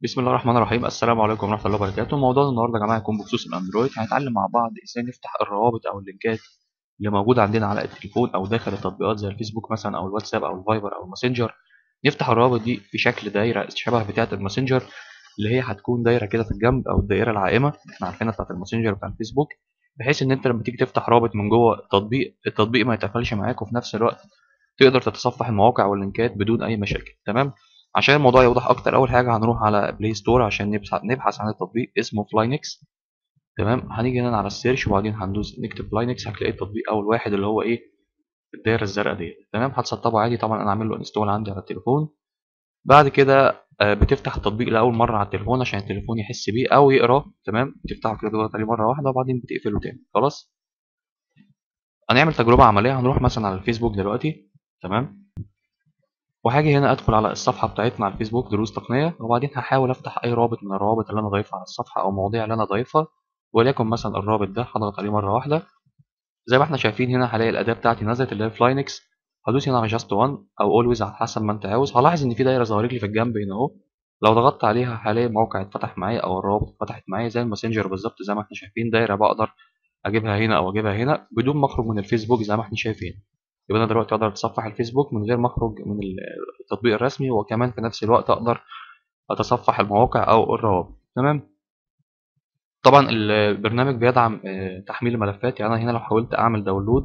بسم الله الرحمن الرحيم السلام عليكم ورحمه الله وبركاته موضوعنا النهارده يا جماعه هيكون بخصوص الاندرويد هنتعلم مع بعض ازاي نفتح الروابط او اللينكات اللي موجوده عندنا على التليفون او داخل التطبيقات زي الفيسبوك مثلا او الواتساب او الفايبر او الماسنجر نفتح الروابط دي في شكل دايره شبه بتاعه الماسنجر اللي هي هتكون دايره كده في الجنب او الدائره العائمه احنا عارفينها بتاعه الماسنجر بتاع الفيسبوك بحيث ان انت لما تيجي تفتح رابط من جوه التطبيق التطبيق ما يتقفلش معاك وفي نفس الوقت تقدر تتصفح المواقع واللينكات بدون اي مشاكل تمام عشان الموضوع يوضح اكتر اول حاجه هنروح على بلاي ستور عشان نبحث نبحث عن التطبيق اسمه فلاينكس تمام هنيجي هنا على السيرش وبعدين هندوس نكتب فلاينكس هتلاقي التطبيق اول واحد اللي هو ايه الدايره الزرقاء ديت تمام هتسطبه عادي طبعا انا عامل له انستول عندي على التليفون بعد كده بتفتح التطبيق لاول مره على التليفون عشان التليفون يحس بيه او يقراه تمام بتفتحه كده تضغط عليه مره واحده وبعدين بتقفله تاني خلاص هنعمل تجربه عمليه هنروح مثلا على الفيسبوك دلوقتي تمام وهاجي هنا ادخل على الصفحه بتاعتنا على الفيسبوك دروس تقنيه وبعدين هحاول افتح اي رابط من الروابط اللي انا ضايفها على الصفحه او مواضيع اللي انا ضايفها وليكن مثلا الرابط ده هضغط عليه مره واحده زي ما احنا شايفين هنا هلاقي الاداه بتاعتي نزلت اللي هي فلاينكس هدوس هنا على جاست وان او اولويز على حسب ما انت عاوز هلاحظ ان في دايره ظهرت لي في الجنب هنا اهو لو ضغطت عليها هلاقي الموقع اتفتح معايا او الروابط اتفتحت معايا زي الماسنجر بالظبط زي ما احنا شايفين دايره بقدر اجيبها هنا او اجيبها هنا بدون ما اخرج من الفيسبوك زي ما احنا شايفين يبقى انا دلوقتي اقدر اتصفح الفيسبوك من غير ما اخرج من التطبيق الرسمي وكمان في نفس الوقت اقدر اتصفح المواقع او الروابط تمام طبعا البرنامج بيدعم تحميل الملفات يعني انا هنا لو حاولت اعمل داونلود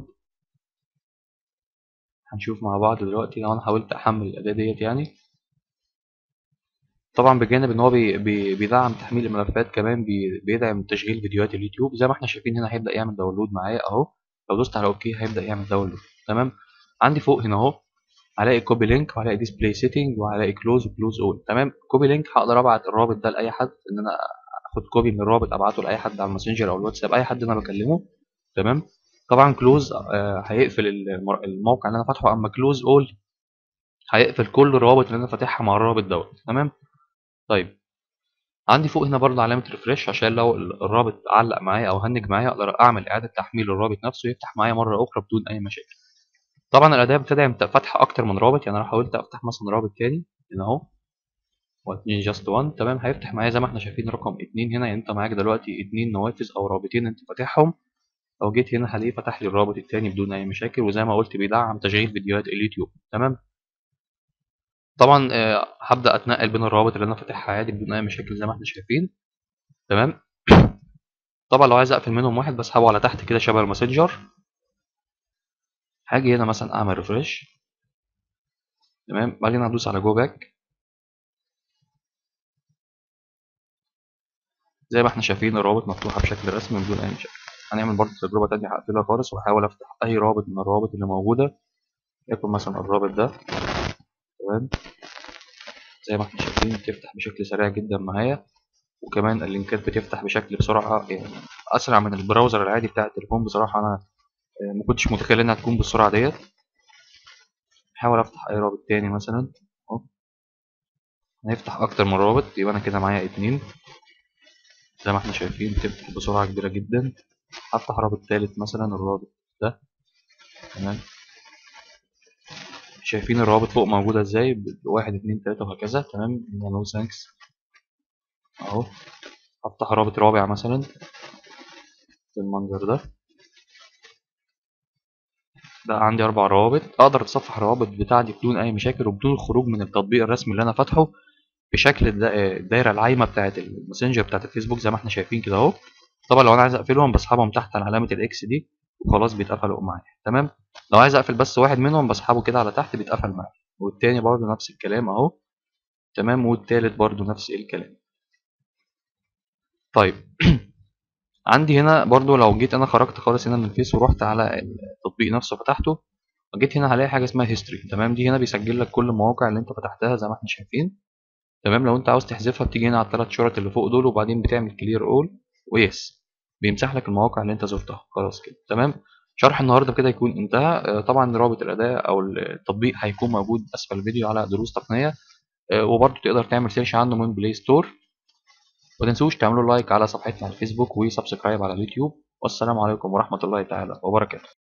هنشوف مع بعض دلوقتي لو انا حاولت احمل الاداه ديت يعني طبعا بجانب ان هو بي بي بيدعم تحميل الملفات كمان بي بيدعم تشغيل فيديوهات اليوتيوب زي ما احنا شايفين هنا هيبدا يعمل داونلود معايا اهو لو دوست على اوكي هيبدا يعمل داونلود تمام عندي فوق هنا اهو هلاقي كوبي لينك وهلاقي ديسبلاي سيتنج وهلاقي كلوز وكلوز اول تمام كوبي لينك هقدر ابعت الرابط ده لاي حد ان انا اخد كوبي من الرابط ابعته لاي حد على الماسنجر او الواتساب اي حد انا بكلمه تمام طبعا كلوز آه هيقفل الموقع اللي انا فاتحه اما كلوز اول هيقفل كل الروابط اللي انا فاتحها مع الرابط دوت تمام طيب عندي فوق هنا برضه علامه ريفرش عشان لو الرابط علق معايا او هنج معايا اقدر اعمل اعاده تحميل الرابط نفسه يفتح معايا مره اخرى بدون اي مشاكل طبعا الاداه بتدعم فتح اكتر من رابط يعني لو حاولت افتح مثلا رابط تاني هنا اهو واتنين جاست وان تمام هيفتح معايا زي ما احنا شايفين رقم اتنين هنا يعني انت معاك دلوقتي اتنين نوافذ او رابطين انت فاتحهم لو جيت هنا هلاقيه فتح لي الرابط التاني بدون اي مشاكل وزي ما قلت بيدعم تشغيل فيديوهات اليوتيوب تمام طبعا آه هبدا اتنقل بين الروابط اللي انا فاتحها عادي بدون اي مشاكل زي ما احنا شايفين تمام طبعا لو عايز اقفل منهم واحد بسحبه على تحت كده شبه الماسنجر هاجي هنا مثلا اعمل ريفرش تمام بعدين هدوس على جو باك زي ما احنا شايفين الروابط مفتوحه بشكل رسمي بدون اي مشاكل هنعمل برضه تجربه تانية هقفلها خالص واحاول افتح اي رابط من الروابط اللي موجوده يكون مثلا الرابط ده تمام زي ما احنا شايفين بتفتح بشكل سريع جدا معايا وكمان اللينكات بتفتح بشكل بسرعه يعني اسرع من البراوزر العادي بتاع التليفون بصراحه انا ما كنتش متخيل انها تكون بالسرعه ديت احاول افتح اي رابط تاني مثلا اهو هنفتح اكتر من رابط يبقى انا كده معايا اتنين زي ما احنا شايفين بتفتح بسرعه كبيره جدا هفتح رابط تالت مثلا الرابط ده تمام شايفين الروابط فوق موجودة ازاي واحد اتنين تلاتة وهكذا تمام نو ثانكس اهو هفتح رابط رابع مثلا بالمنظر ده ده عندي اربع روابط اقدر اتصفح الروابط بتاعتي بدون اي مشاكل وبدون الخروج من التطبيق الرسمي اللي انا فاتحه بشكل الدايره العايمه بتاعه الماسنجر بتاعه الفيسبوك زي ما احنا شايفين كده اهو طبعا لو انا عايز اقفلهم بسحبهم تحت على علامه الاكس دي وخلاص بيتقفلوا معايا تمام لو عايز اقفل بس واحد منهم بسحبه كده على تحت بيتقفل معايا والتاني برضو نفس الكلام اهو تمام والتالت برضو نفس الكلام طيب عندي هنا برضو لو جيت انا خرجت خالص هنا من الفيس ورحت على التطبيق نفسه فتحته وجيت هنا هلاقي حاجه اسمها هيستوري تمام دي هنا بيسجل لك كل المواقع اللي انت فتحتها زي ما احنا شايفين تمام لو انت عاوز تحذفها بتيجي هنا على الثلاث شرط اللي فوق دول وبعدين بتعمل كلير اول ويس بيمسح لك المواقع اللي انت زرتها خلاص كده تمام شرح النهارده كده يكون انتهى طبعا رابط الاداه او التطبيق هيكون موجود اسفل الفيديو على دروس تقنيه وبرضه تقدر تعمل سيرش عنه من بلاي ستور وتنسوش تعملوا لايك على صفحتنا على الفيسبوك وسبسكرايب على اليوتيوب والسلام عليكم ورحمه الله تعالى وبركاته